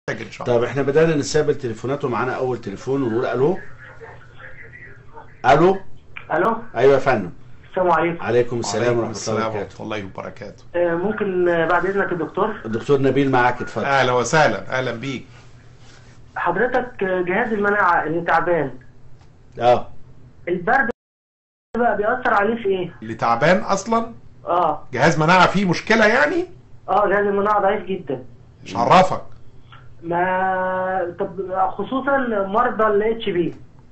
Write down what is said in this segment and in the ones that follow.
ان شاء الله طب احنا بدأنا نستقبل تليفونات ومعانا اول تليفون ونقول الو الو الو ايوه يا فندم السلام عليكم عليكم السلام وعليكم ورحمه الله السلام وبركاته ورحمه الله وبركاته آه، ممكن آه، بعد اذنك يا دكتور الدكتور نبيل معاك اتفضل اهلا وسهلا اهلا بيك حضرتك آه، جهاز المناعه اللي تعبان اه البرد بقى بيأثر عليه في ايه؟ اللي تعبان اصلا اه جهاز مناعه فيه مشكله يعني اه جهاز المناعه ضعيف جدا مش عرفك ما طب خصوصا مرضى الاتش بي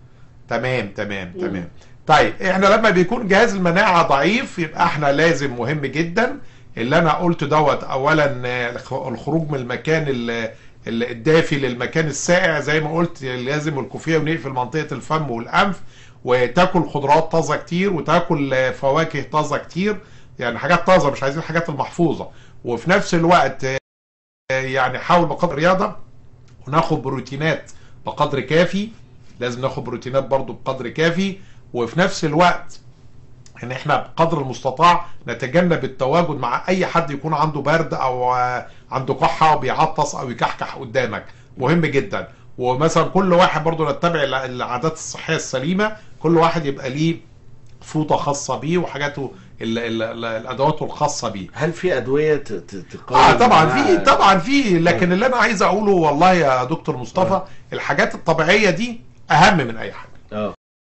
تمام تمام تمام طيب احنا لما بيكون جهاز المناعه ضعيف يبقى احنا لازم مهم جدا اللي انا قلته دوت اولا آه، الخروج من المكان ال- ال- الدافي للمكان الساقع زي ما قلت لازم الكوفيه ونقفل منطقه الفم والانف وتاكل خضروات طازه كتير وتاكل آه، فواكه طازه كتير يعني حاجات طازه مش عايزين الحاجات المحفوظه وفي نفس الوقت آه، يعني حاول بقدر رياضه وناخد بروتينات بقدر كافي لازم ناخد بروتينات برضو بقدر كافي وفي نفس الوقت ان احنا بقدر المستطاع نتجنب التواجد مع اي حد يكون عنده برد او آه، عنده كحه وبيعطس او يكحكح قدامك مهم جدا ومثلا كل واحد برضو نتبع الع- العادات الصحيه السليمه كل واحد يبقى ليه فوطه خاصه بيه وحاجاته ال- ال- ال- الادواته الخاصه بيه هل في ادويه ت- ت- تقوي اه طبعا في المناعة؟ طبعا في لكن اللي انا عايز اقوله والله يا دكتور مصطفى آه. الحاجات الطبيعيه دي اهم من اي حاجه اه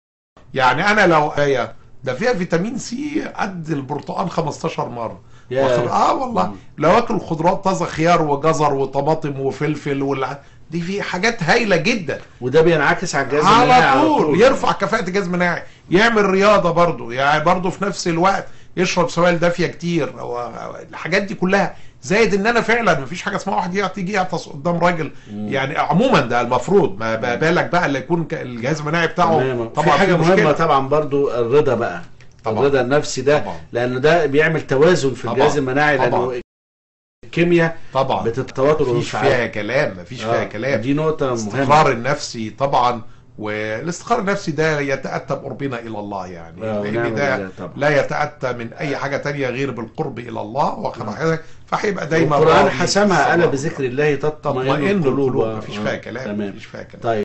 يعني انا لو هي ده فيها فيتامين سي قد البرتقال 15 مره ياه. واخد- اه والله مم. لو اكل خضروات طازه خيار وجزر وطماطم وفلفل والع... دي في حاجات هايله جدا وده بينعكس على الجهاز المناعي على طول يرفع كفاءه الجهاز المناعي يعمل رياضه برضو يعني برضو في نفس الوقت يشرب سوائل دافيه كتير و- الحاجات دي كلها زائد ان انا فعلا مفيش حاجه اسمها واحد يعطي- يجي يعطس قدام راجل يعني عموما ده المفروض ما ما بالك بقى اللي يكون ك- الجهاز المناعي بتاعه تمام في طبعا حاجه في مهمه مشكلة. طبعا برضو الرضا بقى طبعا. الرضا النفسي ده طبعا. لانه ده بيعمل توازن في طبعا. الجهاز المناعي طبعا. لانه الكيمياء طبعا بتتواتر مفيش والانفعال. فيها كلام مفيش فيها آه، كلام دي نقطه الاستقرار مهمه النفسي طبعا والاستقرار النفسي ده يتأتى بقربنا إلى الله يعني آه، ونعم لأن ده بالله طبعا. لا يتأتى من أي حاجة تانية غير بالقرب إلى الله واخد حضرتك فهيبقى دايما القران راضي حسمها الا بالصلاة. بذكر الله تطمئن تطمئن القلوب القلوب آه، مفيش آه، فيها كلام تمام مفيش فيها كلام طيب